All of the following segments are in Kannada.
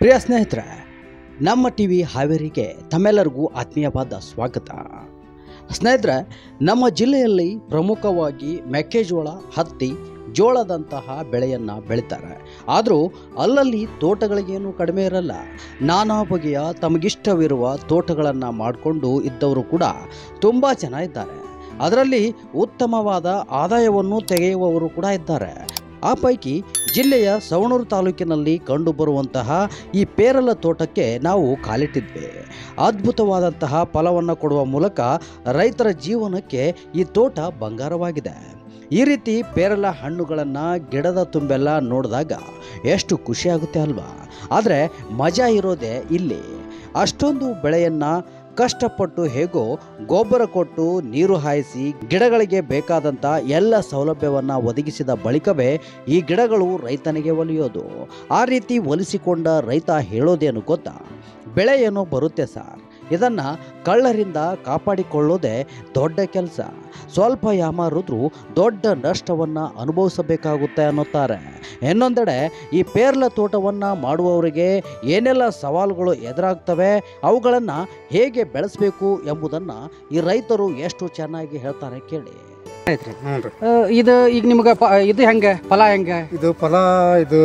ಪ್ರಿಯ ಸ್ನೇಹಿತರೆ ನಮ್ಮ ಟಿ ವಿ ಹಾವೇರಿಗೆ ತಮ್ಮೆಲ್ಲರಿಗೂ ಆತ್ಮೀಯವಾದ ಸ್ವಾಗತ ಸ್ನೇಹಿತರೆ ನಮ್ಮ ಜಿಲ್ಲೆಯಲ್ಲಿ ಪ್ರಮುಖವಾಗಿ ಮೆಕ್ಕೆಜೋಳ ಹತ್ತಿ ಜೋಳದಂತಹ ಬೆಳೆಯನ್ನು ಬೆಳೀತಾರೆ ಆದರೂ ಅಲ್ಲಲ್ಲಿ ತೋಟಗಳಿಗೇನು ಕಡಿಮೆ ಇರಲ್ಲ ನಾನಾ ಬಗೆಯ ತಮಗಿಷ್ಟವಿರುವ ತೋಟಗಳನ್ನು ಮಾಡಿಕೊಂಡು ಇದ್ದವರು ಕೂಡ ತುಂಬ ಜನ ಇದ್ದಾರೆ ಅದರಲ್ಲಿ ಉತ್ತಮವಾದ ಆದಾಯವನ್ನು ತೆಗೆಯುವವರು ಕೂಡ ಇದ್ದಾರೆ ಆ ಪೈಕಿ ಜಿಲ್ಲೆಯ ಸವಣೂರು ತಾಲೂಕಿನಲ್ಲಿ ಕಂಡುಬರುವಂತಹ ಈ ಪೇರಲ ತೋಟಕ್ಕೆ ನಾವು ಕಾಲಿಟ್ಟಿದ್ವಿ ಅದ್ಭುತವಾದಂತಹ ಫಲವನ್ನು ಕೊಡುವ ಮೂಲಕ ರೈತರ ಜೀವನಕ್ಕೆ ಈ ತೋಟ ಬಂಗಾರವಾಗಿದೆ ಈ ರೀತಿ ಪೇರಲ ಹಣ್ಣುಗಳನ್ನು ಗಿಡದ ತುಂಬೆಲ್ಲ ನೋಡಿದಾಗ ಎಷ್ಟು ಖುಷಿಯಾಗುತ್ತೆ ಅಲ್ವಾ ಆದರೆ ಮಜಾ ಇರೋದೇ ಇಲ್ಲಿ ಅಷ್ಟೊಂದು ಬೆಳೆಯನ್ನು ಕಷ್ಟಪಟ್ಟು ಹೇಗೋ ಗೊಬ್ಬರ ಕೊಟ್ಟು ನೀರು ಹಾಯಿಸಿ ಗಿಡಗಳಿಗೆ ಬೇಕಾದಂಥ ಎಲ್ಲ ಸೌಲಭ್ಯವನ್ನು ಒದಗಿಸಿದ ಬಳಿಕವೇ ಈ ಗಿಡಗಳು ರೈತನಿಗೆ ಒಲಿಯೋದು ಆ ರೀತಿ ಒಲಿಸಿಕೊಂಡ ರೈತ ಹೇಳೋದೇನು ಗೊತ್ತಾ ಬೆಳೆ ಏನೋ ಬರುತ್ತೆ ಸರ್ ಇದನ್ನು ಕಳ್ಳರಿಂದ ಕಾಪಾಡಿಕೊಳ್ಳೋದೇ ದೊಡ್ಡ ಕೆಲಸ ಸ್ವಲ್ಪ ಯಾಮಾರಿದ್ರೂ ದೊಡ್ಡ ನಷ್ಟವನ್ನು ಅನುಭವಿಸಬೇಕಾಗುತ್ತೆ ಅನ್ನುತ್ತಾರೆ ಇನ್ನೊಂದೆಡೆ ಈ ಪೇರ್ಲ ತೋಟವನ್ನು ಮಾಡುವವರಿಗೆ ಏನೆಲ್ಲ ಸವಾಲುಗಳು ಎದುರಾಗ್ತವೆ ಅವುಗಳನ್ನು ಹೇಗೆ ಬೆಳೆಸಬೇಕು ಎಂಬುದನ್ನು ಈ ರೈತರು ಎಷ್ಟು ಚೆನ್ನಾಗಿ ಹೇಳ್ತಾರೆ ಕೇಳಿ ಐತ್ರಿ ಹ್ಞೂ ರೀ ಇದು ಈಗ ನಿಮ್ಗೆ ಪ ಇದು ಹೆಂಗೆ ಫಲ ಹೆಂಗೆ ಇದು ಫಲ ಇದು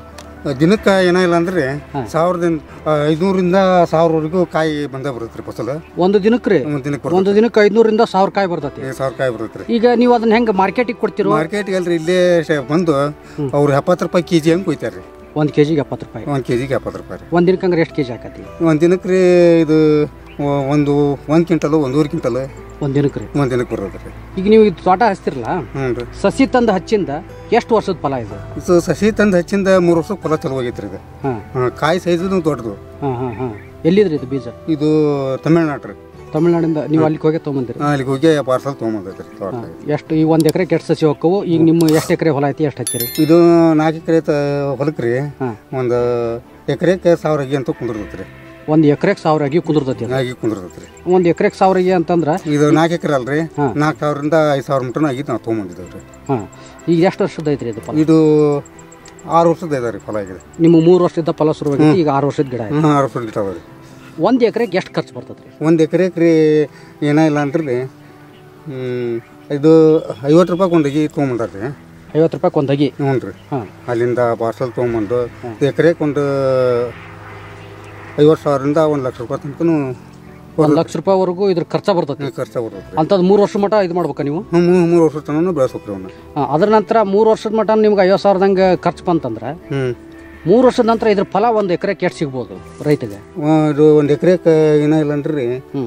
ದಿನಕ್ಕೆ ಏನೋ ಇಲ್ಲ ಅಂದ್ರೆ ಹಾ. ಸಾವಿರದಿಂದ ಐದುನೂರಿಂದ ಸಾವಿರವರೆಗೂ ಕಾಯಿ ಬಂದೇ ಬರುತ್ತೆ ರೀ ಫಸಲು ಒಂದು ದಿನಕ್ಕೆ ರೀ ಒಂದು ದಿನಕ್ಕೆ ಒಂದು ದಿನಕ್ಕೆ ಐದ್ನೂರಿಂದ ಸಾವಿರ ಕಾಯಿ ಬರ್ತೈತಿ ಬರ್ತದೆ ಸಾವಿರ ಕಾಯಿ ಬರುತ್ತೆ ರೀ ಈಗ ನೀವು ಅದನ್ನ ಹೆಂಗೆ ಮಾರ್ಕೆಟಿಗೆ ಕೊಡ್ತಿರೋ ಮಾರ್ಕೆಟ್ಗೆ ಅಲ್ರಿ ಇಲ್ಲೇ ಶ- ಬಂದು ಅವ್ರು ಎಪ್ಪತ್ತು ರೂಪಾಯಿ ಕೆ ಜಿ ಹಂಗೆ ಕೊಯ್ತಾರೆ ರೀ ಒಂದು ಕೆ ಜಿಗೆ ಎಪ್ಪತ್ತು ರೂಪಾಯಿ ಒಂದು ಕೆ ಜಿಗೆ ಎಪ್ಪತ್ತು ರೂಪಾಯಿ ರೀ ಒಂದು ದಿನಕ್ಕೆ ಹಂಗಾರೆ ಎಷ್ಟು ಕೆ ಜಿ ಆಕತಿ ಒಂದು ದಿನಕ್ಕೆ ರೀ ಇದು ಒ- ಒಂದು ಒಂದು ಕ್ವಿಂಟಲು ಒಂದೂವರೆ ಕ್ವಿಂಟಲು ಒಂದು ದಿನಕ್ಕೆ ರೀ ಒಂದು ದಿನಕ್ಕೆ ಬರೋದು ರೀ ಈಗ ನೀವು ಇದು ತೋಟ ಹಚ್ತಿರಲ್ಲ ಹ್ಞೂ ರೀ ಸಸಿ ತಂದು ಹಚ್ಚಿಂದ ಎಷ್ಟು ವರ್ಷದ ಫಲ ಇದು ಇದು ಸಸಿ ತಂದು ಹಚ್ಚಿಂದ ಮೂರು ವರ್ಷಕ್ಕೆ ಫಲ ಚಲೋ ಆಗೈತೆ ರೀ ಇದು ಹಾಂ ಹಾ, ಕಾಯಿ ಸೈಜು ದೊಡ್ಡದು ಹಾಂ ಹಾಂ ಹಾಂ ಎಲ್ಲಿದ್ರಿ ಇದು ಬೀಜ ಇದು ತಮಿಳ್ನಾಡು ರೀ ತಮಿಳ್ನಾಡಿಂದ ನೀವು ಅಲ್ಲಿಗೆ ಹೋಗಿ ತೊಗೊಂಬಂದಿರಿ ಅಲ್ಲಿಗೆ ಹೋಗಿ ಪಾರ್ಸಲ್ ತೊಗೊಂಬಂದೈತೆ ರೀ ತೋಟ ಎಷ್ಟು ಈ ಒಂದು ಎಕರೆ ಎಷ್ಟು ಸಸಿ ಹೋಕ್ಕವು ಈಗ ನಿಮ್ಮ ಎಷ್ಟು ಎಕರೆ ಹೊಲ ಐತಿ ಎಷ್ಟು ಹಚ್ಚಿರಿ ಇದು ನಾಲ್ಕು ಎಕರೆ ಹೊಲಕ್ಕೆ ರೀ ಹಾಂ ಒಂದು ಎಕರೆಗೆ ಸಾವಿರ ಅಗಿ ಅಂತ ಕುಂದಿರ್ತೈತೆ ರೀ ಒಂದು ಎಕರೆಗೆ ಸಾವಿರ ಅಗಿ ಕುದುರ್ತೈತಿ ಅದು ಆಗಿ ಕುಂದಿರ್ತೈತೆ ರೀ ಒಂದು ಎಕರೆಗೆ ಸಾವಿರ ಅಗಿ ಅಂತಂದ್ರೆ ಇದು ನಾಲ್ಕು ಎಕರೆ ಅಲ್ರಿ ಹಾಂ. ನಾಲ್ಕು ಸಾವಿರದಿಂದ ಐದು ಸಾವಿರ ಮಟನ್ ಆಗಿದ್ದು ನಾವು ತೊಗೊಂಬಂದಿದ್ದೇವೆ ರೀ ಹಾಂ ಈಗ ಎಷ್ಟು ವರ್ಷದ ಐತ್ರಿ ಇದು ಫಲ ಇದು ಆರು ವರ್ಷದ ಇದೆ ರೀ ಫಲ ಆಗಿದೆ ನಿಮ್ಮ ಮೂರು ವರ್ಷದ ಫಲ ಶುರುವಾಗಿದೆ ಈಗ ಆರು ವರ್ಷದ ಗಿಡ ಆಯ್ತು ಹ್ಞೂ ಆರು ವರ್ಷದ ಗಿಡ ಅದ ರೀ ಒಂದು ಎಕರೆಗೆ ಎಷ್ಟು ಖರ್ಚು ಬರ್ತದೆ ರೀ ಒಂದು ಎಕರೆಗೆ ರೀ ಏನೋ ಇಲ್ಲ ಅಂದ್ರೆ ರೀ ಹ್ಮ್, ಇದು ಐವತ್ತು ರೂಪಾಯಿ ಒಂದು ಅಗಿ ತೊಗೊಂಬಂದಾರ ರೀ ಐವತ್ತು ರೂಪಾಯಿ ಒಂದು ಅಗಿ ಹ್ಞೂ ರೀ ಹಾಂ ಅಲ್ಲಿಂದ ಪಾರ್ಸಲ್ ತೊಗೊಂಬಂದು ಎಕರೆಗೆ ಒಂದು ಐವತ್ತು ಸಾವಿರದಿಂದ ಒಂದು ಲಕ್ಷ ರೂಪಾಯಿ ತನಕನೂ ಒಂದು ಲಕ್ಷ ರೂಪಾಯಿವರೆಗೂ ಇದ್ರ ಖರ್ಚು ಬರ್ತೈತಿ ಖರ್ಚು ಬರ್ತೈತೆ ರೀ ಅಂಥದ್ದು ಮೂರು ವರ್ಷ ಮಟ ಇದು ಮಾಡ್ಬೇಕಾ ನೀವು ಹ್ಞೂ ಮೂರು ಮೂರು ವರ್ಷ ತನಕ ಬೆಳೆಸ್ಬೇಕು ರೀ ಅವನ್ನ ಹಾಂ ಅದ್ರ ನಂತರ ಮೂರು ವರ್ಷದ ಮಟ ನಿಮ್ಗೆ ಐವತ್ತು ಸಾವಿರದಂಗೆ ಖರ್ಚು ಬಂತಂದ್ರೆ ಹ್ಞೂ ಮೂರು ವರ್ಷದ ನಂತರ ಇದ್ರ ಫಲ ಒಂದು ಎಕರೆಗೆ ಎಷ್ಟು ಸಿಗ್ಬೋದು ರೈತಗೆ ಇದು ಒಂದು ಎಕರೆಗೆ ಏನೋ ಇಲ್ಲ ಅಂದ್ರೆ ರೀ ಹ್ಞೂ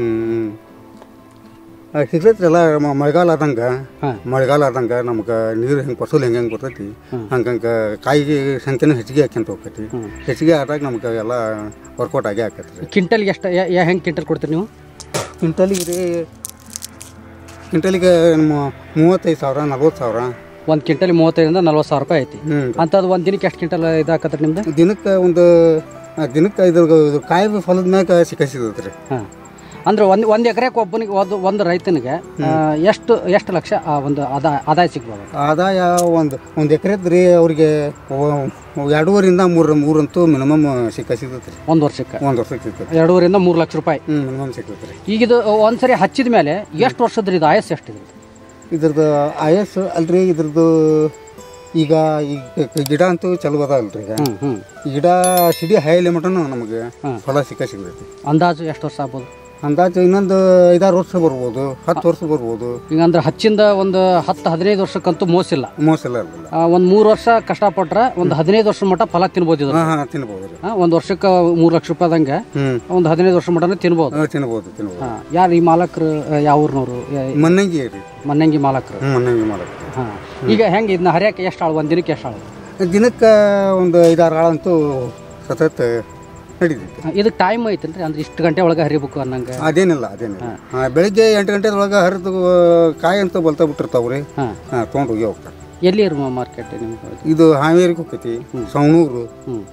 ಸಿಗ್ತೈತಿ ಎಲ್ಲ ಮ- ಮಳೆಗಾಲ ಆದಂಗೆ ಹಾಂ ಮಳೆಗಾಲ ಆದಂಗೆ ನಮ್ಗೆ ನೀರು ಹೆಂಗೆ ಫಸಲು ಹೆಂಗೆ ಹೆಂಗೆ ಬರ್ತೈತಿ ಹಂಗಂಗೆ ಕಾಯಿಗೆ ಸಂಖ್ಯೆನೂ ಹೆಚ್ಚಿಗೆ ಹಾಕ್ಯಂತ ಹೋಗ್ತೈತಿ ಹೆಚ್ಚಿಗೆ ಆದಾಗ ನಮ್ಗೆ ಎಲ್ಲ ವರ್ಕೌಟ್ ಆಗೇ ಆಕೈತಿ ರೀ ಕ್ವಿಂಟಲ್ಗೆ ಎಷ್ಟು ಯಾ ಹೆಂಗೆ ಕ್ವಿಂಟಲ್ ಕೊಡ್ತೀರಿ ನೀವು ಕ್ವಿಂಟಲಿಗೆ ರೀ ಕ್ವಿಂಟಲಿಗೆ ನಮ್ಮ ಮೂವತ್ತೈದು ಸಾವಿರ ನಲ್ವತ್ತು ಸಾವಿರ ಒಂದು ಕ್ವಿಂಟಲ್ ಮೂವತ್ತೈದರಿಂದ ನಲ್ವತ್ತು ಸಾವಿರ ರೂಪಾಯಿ ಐತಿ ಹ್ಞೂ ಅಂಥದ್ದು ಒಂದು ದಿನಕ್ಕೆ ಎಷ್ಟು ಕ್ವಿಂಟಲ್ ಇದಾಕತ್ರಿ ನಿಮ್ದು ದಿನಕ್ಕೆ ಒಂದು ಆ, ದಿನಕ್ಕೆ ಇದ್ರ ಇದು ಕಾಯಿ ಫಲದ ಮ್ಯಾಗ ಸಿಕ್ಕ ಸಿಗ್ತೈತೆ ರೀ ಹಾಂ ಅಂದ್ರೆ ಒಂದು ಒಂದು ಎಕರೆಗೆ ಒಬ್ಬನಿಗೆ ಒಂದು ಒಂದು ರೈತನಿಗೆ ಆ, ಎಷ್ಟು ಎಷ್ಟು ಲಕ್ಷ ಆ ಒಂದು ಆದಾಯ ಆದಾಯ ಸಿಗ್ಬೋದು ಆದಾಯ ಒಂದು ಒಂದು ಎಕರೆದ್ ರೀ ಅವ್ರಿಗೆ ಒ- ಎರಡೂವರಿಂದ ಮೂರು ಮೂರಂತೂ ಮಿನಿಮಮ್ ಸಿಕ್ಕ ಸಿಗ್ತೈತೆ ರೀ ಒಂದು ವರ್ಷಕ್ಕೆ ಒಂದು ವರ್ಷಕ್ಕೆ ಸಿಗ್ತೈತೆ ಎರಡೂವರಿಂದ ಮೂರು ಲಕ್ಷ ರೂಪಾಯಿ ಹ್ಞೂ ಮಿನಿಮಮ್ ಸಿಗ್ತೈತೆ ರೀ ಈಗ ಇದು ಒಂದ್ಸರಿ ಹಚ್ಚಿದ ಮೇಲೆ ಎಷ್ಟು ವರ್ಷದ ಇದು ಆಯಸ್ ಎಷ್ಟು ಇದ್ರದ್ದು ಇದ್ರದ್ದು ಆಯಸ್ ಅಲ್ರಿ ಇದ್ರದ್ದು ಈಗ ಈ ಕ- ಗಿಡ ಅಂತೂ ಚಲೋ ಅದ ಅಲ್ರಿ ಈಗ ಹ್ಞೂ ಹ್ಞೂ ಈ ಗಿಡ ಸಿಡಿ ಹೈಲಿ ಮಟನು ನಮಗೆ ಹ್ಮ್. ಫಲ ಸಿಕ್ಕ ಸಿಗ್ತೈತಿ ಅಂದಾಜು ಎಷ್ಟು ವರ್ಷ ಆಗ್ಬೋದು ಅಂದಾಜು ಇನ್ನೊಂದು ಐದಾರು ವರ್ಷ ಬರ್ಬೋದು ಹತ್ತು ವರ್ಷ ಬರ್ಬೋದು ಈಗ ಅಂದ್ರೆ ಹಚ್ಚಿಂದ ಒಂದು ಹತ್ತು ಹದಿನೈದು ವರ್ಷಕ್ಕಂತೂ ಮೋಸಿಲ್ಲ ಮೋಸ ಎಲ್ಲ ಇರಲಿಲ್ಲ ಒಂದು ಮೂರು ವರ್ಷ ಕಷ್ಟಪಟ್ರೆ ಒಂದು ಹದಿನೈದು ವರ್ಷ ಮಟ್ಟ ಫಲ ತಿನ್ಬೋದು ಇದು ಹಾಂ ಹಾಂ ತಿನ್ಬೋದು ರೀ ಒಂದು ವರ್ಷಕ್ಕೆ ಮೂರು ಲಕ್ಷ ರೂಪಾಯಿದಂಗೆ ಹ್ಞೂ ಒಂದು ಹದಿನೈದು ವರ್ಷ ಮಟನೇ ತಿನ್ಬೋದು ಹಾಂ, ತಿನ್ಬೋದು ತಿನ್ಬೋದು ಹಾಂ ಯಾರು ಈ ಮಾಲಕರು ಯಾವ ಊರಿನವರು ಮನ್ನಂಗಿ ರೀ ಮನ್ನಂಗಿ ಮಾಲಕರು ಹ್ಞೂ ಮನ್ನಂಗಿ ಮಾಡೋದು ಹಾಂ ಈಗ ಹೆಂಗೆ ಇದನ್ನ ಹರಿಯಕ್ಕೆ ಎಷ್ಟು ಆಳು ಒಂದು ದಿನಕ್ಕೆ ಎಷ್ಟು ಆಳು ದಿನಕ್ಕೆ ಒಂದು ಐದಾರು ಆಳಂತೂ ಸತತ್ ನಡೀತೈತಿ ಹಾಂ, ಇದಕ್ಕೆ ಟೈಮ್ ಐತೇನ್ರಿ ಅಂದ್ರೆ ಇಷ್ಟು ಗಂಟೆ ಒಳಗೆ ಹರಿಬೇಕು ಅನ್ನಂಗೆ ಅದೇನಿಲ್ಲ ಅದೇನಿಲ್ಲ ಹಾಂ ಬೆಳಿಗ್ಗೆ ಎಂಟು ಗಂಟೆದೊಳಗೆ ಹರಿದು ಕಾಯಿ ಅಂತ ಬಲ್ತಾ ಬಿಟ್ಟಿರ್ತಾವೆ ರೀ ಹಾಂ ಹಾಂ ತೊಗೊಂಡು ಹೋಗಿ ಹೋಗ್ತಾರೆ ಎಲ್ಲಿ ಇರುವ ಮಾರ್ಕೆಟ್ ನಿಮ್ಗೆ ಇದು ಹಾವೇರಿಗೆ ಹೋಗ್ತೈತಿ ಸವಣೂರು ಹ್ಞೂ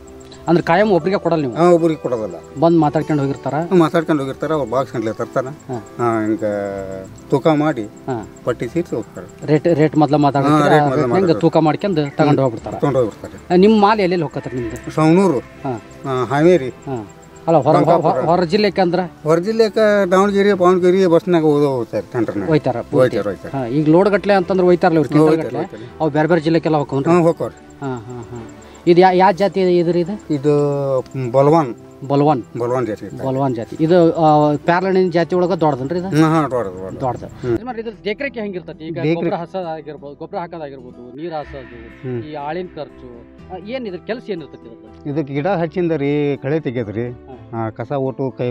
ಅಂದ್ರೆ ಕಾಯಂ ಒಬ್ರಿಗೆ ಕೊಡಲ್ಲ ನೀವು ಹಾಂ ಒಬ್ರಿಗೆ ಕೊಡೋದಲ್ಲ ಬಂದು ಮಾತಾಡ್ಕೊಂಡು ಹೋಗಿರ್ತಾರ ಮಾತಾಡ್ಕೊಂಡು ಹೋಗಿರ್ತಾರೆ ಅವ್ರು ಬಾಕ್ಸ್ ಗಂಟ್ಲೆ ತರ್ತಾರ ಹಾಂ. ಹಿಂಗೆ ತೂಕ ಮಾಡಿ ಹಾಂ ಪಟ್ಟಿ ಸೀಟ್ಸ್ ಹೋಗ್ತಾರೆ ರೇಟ್ ರೇಟ್ ಮೊದ್ಲ ಹಾ, rate ಮೊದ್ಲ ಮಾತಾಡ್ತಾರೆ ಹೆಂಗೆ ಮಾತಾಡೋದು. ತೂಕ ಮಾಡ್ಕೊಂಡು ತಗೊಂಡು ಹೋಗ್ಬಿಡ್ತಾರ ತೊಗೊಂಡು ಹೋಗಿರ್ತಾರೆ ನಿಮ್ಮ ಮಾಲ್ ಎಲ್ಲೆಲ್ಲಿ ಹೋಗತ್ತಾರೆ ನಿಮ್ದು ಸವಣೂರು ಹಾಂ ಹಾವೇರಿ ಹಾಂ ಅಲ್ಲ ಹೊರ ಹೊರ- ಹೊರ ಜಿಲ್ಲೆಗೆ ಅಂದ್ರೆ ಹೊರ ಜಿಲ್ಲೆಗೆ ದಾವಣಗೆರೆ ಪಾವಣಗೆರೆ ಬಸ್ನಾಗ ಓದೋ ಹೋಗ್ತಾರೆ ಸೆಂಟ್ರ್ನಾಗ ಹೋಯ್ತಾರ ಹೋಯ್ತಾರೆ ಹೋಯ್ತಾರೆ ಹಾಂ ಈಗ ಲೋಡ್ ಗಟ್ಲೆ ಅಂತಂದ್ರೆ ಹೋಯ್ತಾರಲ್ಲ ಇವ್ರು ಕ್ವಿಂಟಲ್ ಹೋಯ್ತಾರೆ ಗಟ್ಲೆ ಹೋಯ್ತಾರೆ ಅವು ಬೇರೆ ಬೇರೆ ಜಿಲ್ಲೆಗೆಲ್ಲ ಹೋಗ್ಕೊಂಡ್ರಿ ಹಾಂ ಹೋಗ್ತಾರೆ ಹಾಂ ಹಾಂ ಹಾಂ ಇದು ಯಾ ಯಾವ ಜಾತಿ ಇದ್ರಿ ಇದು ಇದು ಬಲವಾನ್ ಬಲ್ವಾನ್ ಬಲವಾನ್ ಜಾತಿ ಇರ್ತಾರೆ ಬಲ್ವಾನ್ ಜಾತಿ ಇದು ಪ್ಯಾರ್ಲಣಿನ ಜಾತಿ ಒಳಗೆ ದೊಡ್ಡದನ್ರಿ ಇದು ಹಾಂ ಹಾಂ ದೊಡ್ಡದು ದೊಡ್ಡದು ದೊಡ್ಡದು ಹ್ಮ್. ಯಜಮಾನ್ರೆ, ಇದ್ರ ದೇಕ್ರಕ್ಕೆ ಹೆಂಗಿರ್ತತಿ ಈಗ ದೇಕ್ರೆ- ಗೊಬ್ಬರ ಹಸೋದಾಗಿರ್ಬೋದು ಗೊಬ್ಬರ ಹಾಕೋದಾಗಿರ್ಬೋದು ನೀರು ಹಾಸೋದು ಹ್ಮ್. ಈ ಆಳಿನ ಖರ್ಚು ಆ, ಏನ್ ಇದ್ರ ಕೆಲಸ ಏನಿರ್ತತಿ ಇದ್ರದ್ದು? ಇದಕ್ಕೆ ಗಿಡ ಹಚ್ಚಿಂದ ರೀ ಕಳೆ ತೆಗಿಯೋದ್ರಿ ಹ್ಮ್. ಆ, ಕಸ ಒಟ್ಟು ಕೈ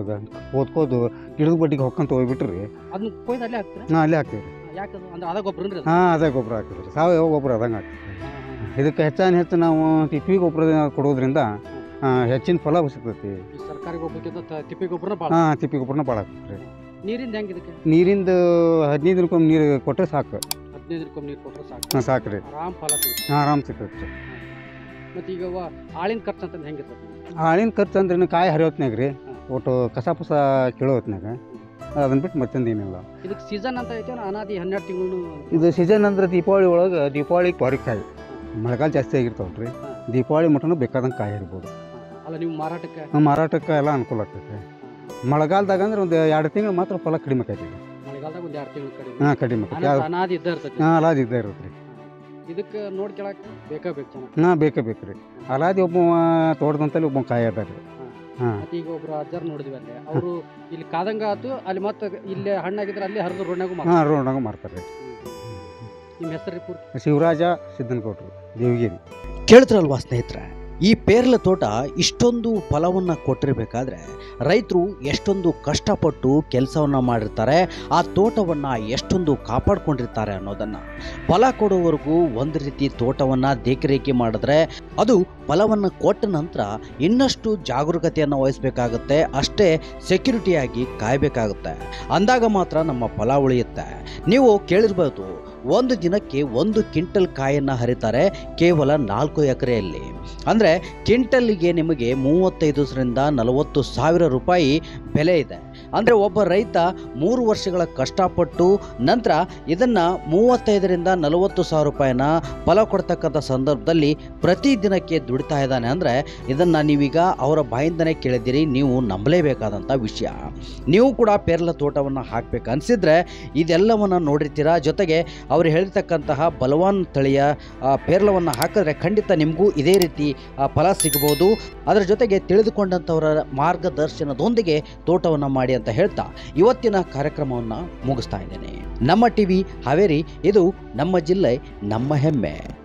ಓದ್ಕೋದು ಗಿಡದ ಬಡ್ಡಿಗೆ ಹೊಕ್ಕಂತ ಹೋಗ್ಬಿಟ್ರಿ ಅದನ್ನ ಕೊಯ್ದು ಅಲ್ಲೇ ಹಾಕ್ತೀರಾ ಹಾಂ ಅಲ್ಲೇ ಹಾಕ್ತೀವಿ ರೀ ಯಾಕದು ಅಂದ್ರೆ ಅದ ಗೊಬ್ಬರ ಅದು? ಹಾಂ ಅದೇ ಗೊಬ್ಬರ ಹಾಕಿದ್ರಿ ಸಾವಯವ ಗೊಬ್ಬರ ಅದಂಗೆ ಹಾಕ್ತೀವಿ ಹಾ, ಹಾ, ಹಾ. ಇದಕ್ಕೆ ಹೆಚ್ಚಾನ ಹೆಚ್ಚು ನಾವು ತಿಪ್ಪಿ ಗೊಬ್ಬರ ಕೊಡೋದ್ರಿಂದ ಆ, ಹೆಚ್ಚಿನ ಫಲ ಸಿಗ್ತೈತಿ ಈ ಸರ್ಕಾರಿ ಗೊಬ್ಬರಕ್ಕಿಂತ ತ- ತಿಪ್ಪೆ ಗೊಬ್ಬರನ ಭಾಳ ಹಾಂ ತಿಪ್ಪಿ ಗೊಬ್ಬರನ ಭಾಳ ಹಾಕ್ತೀವಿ ನೀರಿಂದ ಹೆಂಗ್ ಇದಕ್ಕೆ ನೀರಿಂದ ಹದಿನೈದು ದಿನಕ್ಕೊಮ್ಮೆ ನೀರು ಕೊಟ್ಟರೆ ಸಾಕು ಹದಿನೈದು ದಿನಕ್ಕೊಮ್ಮೆ ನೀರು ಕೊಟ್ಟರೆ ಸಾಕು ಹಾಂ ಸಾಕು ರೀ ಆರಾಮ್ ಫಲ ಸಿಗುತ್ತೆ ಹಾಂ ಆರಾಮ್ ಸಿಗ್ತೈತೆ ರೀ ಮತ್ತೆ ಈಗ ವ- ಆಳಿನ ಖರ್ಚು ಅಂತಂದು ಹೆಂಗಿರ್ತತಿ ಹಾಳಿನ ಖರ್ಚು ಅಂದ್ರೆ ಕಾಯಿ ಹರಿಯೋತ್ನಾಗ ರೀ ಒಟ್ಟು ಕಸ ಪಸ ಕೀಳೋ ಹೊತ್ನಾಗ ಅದನ್ನ ಬಿಟ್ಟು ಮತ್ತೊಂದು ಏನಿಲ್ಲ ಇದಕ್ಕೆ ಸೀಸನ್ ಅಂತ ಐತೆ ಅನಾದಿ ಹನ್ನೆರಡು ತಿಂಗಳು ಇದು ಸೀಸನ್ ಅಂದ್ರೆ ದೀಪಾವಳಿ ಒಳಗೆ ದೀಪಾವಳಿಗೆ ಪಾರಿ ಕಾಯಿ ಮಳೆಗಾಲ ಜಾಸ್ತಿ ಆಗಿರ್ತಾವೆ ರೀ ಹಾ. ದೀಪಾವಳಿ ಮಟನು ಬೇಕಾದಂಗೆ ಕಾಯಿ ಹರಿಬೋದು ಅಲ್ಲ ನೀವು ಮಾರಾಟಕ್ಕೆ ಆ, ಮಾರಾಟಕ್ಕೆ ಎಲ್ಲ ಅನುಕೂಲ ಆಗ್ತೈತೆ ಮಳೆಗಾಲದಾಗ ಅಂದ್ರೆ ಒಂದು ಎರಡು ತಿಂಗಳು ಮಾತ್ರ ಫಲ ಕಡಿಮೆ ಆಕೈತಿ ಮಳೆಗಾಲದಾಗ ಒಂದು ಎರಡು ತಿಂಗಳು ಕಡಿಮೆ ಹಾಂ ಕಡಿಮೆ ಆಕೈತಿ ಅನಾದಿ- ಅನಾದಿ ಇದ್ದ ಇರ್ತೈತಿ ಹಾಂ ಅಲಾದಿ ಇದ್ದೇ ಇರುತ್ತೆ ರೀ ಇದಕ್ಕೆ ನೋಡ್ಕೊಳಕ್ ಬೇಕಾ ಬೇಕು ಜನ ಹಾಂ ಬೇಕೇ ಬೇಕು ರೀ ಅಲಾದಿ ಒಬ್ಬ ತೋಟದಂತಲ್ಲಿ ಒಬ್ಬ ಕಾಯಿ ಅದ ರೀ ಹಾಂ ಮತ್ತೆ ಈಗ ಒಬ್ರು ಅಜ್ಜಾರ್ ನೋಡಿದ್ವಿ ಅಲ್ಲಿ ಅವರು ಇಲ್ಲಿ ಕಾದಂಗ ಆತು ಅಲ್ಲಿ ಮತ್ತೆ ಇಲ್ಲೇ ಹಣ್ಣಾಗಿದ್ರೆ ಅಲ್ಲಿ ಹರಿದು ರೋಡ್ನಾಗೂ ಮಾರ್ತಾರೆ. ಹಾಂ ರೋಡ್ನಾಗ ಮಾಡ್ತಾರೆ ರೀ ನಿಮ್ಮ ಹೆಸರು ರೀ ಪೂರ್ತಿ ಶಿವರಾಜ ಸಿದ್ದನಕೋಟ್ರು ದೇವಗಿರಿ ಕೇಳಿದ್ರಲ್ವಾ ಸ್ನೇಹಿತರೆ ಈ ಪೇರ್ಲೆ ತೋಟ ಇಷ್ಟೊಂದು ಫಲವನ್ನು ಕೊಟ್ಟಿರಬೇಕಾದ್ರೆ ರೈತರು ಎಷ್ಟೊಂದು ಕಷ್ಟಪಟ್ಟು ಕೆಲಸವನ್ನು ಮಾಡಿರ್ತಾರೆ ಆ ತೋಟವನ್ನು ಎಷ್ಟೊಂದು ಕಾಪಾಡ್ಕೊಂಡಿರ್ತಾರೆ ಅನ್ನೋದನ್ನು ಫಲ ಕೊಡುವವರೆಗೂ ಒಂದು ರೀತಿ ತೋಟವನ್ನು ದೇಖರೇಖೆ ಮಾಡಿದ್ರೆ ಅದು ಫಲವನ್ನು ಕೊಟ್ಟ ನಂತರ ಇನ್ನಷ್ಟು ಜಾಗರೂಕತೆಯನ್ನು ವಹಿಸಬೇಕಾಗುತ್ತೆ ಅಷ್ಟೇ ಸೆಕ್ಯೂರಿಟಿಯಾಗಿ ಕಾಯಬೇಕಾಗುತ್ತೆ ಅಂದಾಗ ಮಾತ್ರ ನಮ್ಮ ಫಲ ಉಳಿಯುತ್ತೆ ನೀವು ಕೇಳಿರ್ಬೋದು ಒಂದು ದಿನಕ್ಕೆ ಒಂದು ಕ್ವಿಂಟಲ್ ಕಾಯನ್ನು ಹರಿತಾರೆ ಕೇವಲ ನಾಲ್ಕು ಎಕರೆಯಲ್ಲಿ ಅಂದರೆ ಕ್ವಿಂಟಲ್ಲಿಗೆ ನಿಮಗೆ ಮೂವತ್ತೈದರಿಂದ ನಲವತ್ತು ಸಾವಿರ ರೂಪಾಯಿ ಬೆಲೆ ಇದೆ ಅಂದರೆ ಒಬ್ಬ ರೈತ ಮೂರು ವರ್ಷಗಳ ಕಷ್ಟಪಟ್ಟು ನಂತರ ಇದನ್ನು ಮೂವತ್ತೈದರಿಂದ ನಲವತ್ತು ಸಾವಿರ ರೂಪಾಯಿನ ಫಲ ಕೊಡ್ತಕ್ಕಂಥ ಸಂದರ್ಭದಲ್ಲಿ ಪ್ರತಿ ದಿನಕ್ಕೆ ದುಡಿತಾ ಇದ್ದಾನೆ ಅಂದರೆ ಇದನ್ನು ನೀವೀಗ ಅವರ ಬಾಯಿಂದನೇ ಕೇಳಿದ್ದೀರಿ ನೀವು ನಂಬಲೇಬೇಕಾದಂಥ ವಿಷಯ ನೀವು ಕೂಡ ಪೇರ್ಲ ತೋಟವನ್ನು ಹಾಕಬೇಕು ಅನಿಸಿದ್ರೆ ಇದೆಲ್ಲವನ್ನು ನೋಡಿರ್ತೀರಾ ಜೊತೆಗೆ ಅವರು ಹೇಳಿರ್ತಕ್ಕಂತಹ ಬಲವಾನ್ ತಳಿಯ ಆ, ಪೇರ್ಲವನ್ನು ಹಾಕಿದ್ರೆ ಖಂಡಿತ ನಿಮಗೂ ಇದೇ ರೀತಿ ಆ, ಫಲ ಸಿಗ್ಬೋದು ಅದರ ಜೊತೆಗೆ ತಿಳಿದುಕೊಂಡಂಥವರ ಮಾರ್ಗದರ್ಶನದೊಂದಿಗೆ ತೋಟವನ್ನು ಮಾಡಿ ಅಂತ ಹೇಳ್ತಾ ಇವತ್ತಿನ ಕಾರ್ಯಕ್ರಮವನ್ನು ಮುಗಿಸ್ತಾ ಇದ್ದೇನೆ ನಮ್ಮ ಟಿವಿ ಹಾವೇರಿ ಇದು ನಮ್ಮ ಜಿಲ್ಲೆ ನಮ್ಮ ಹೆಮ್ಮೆ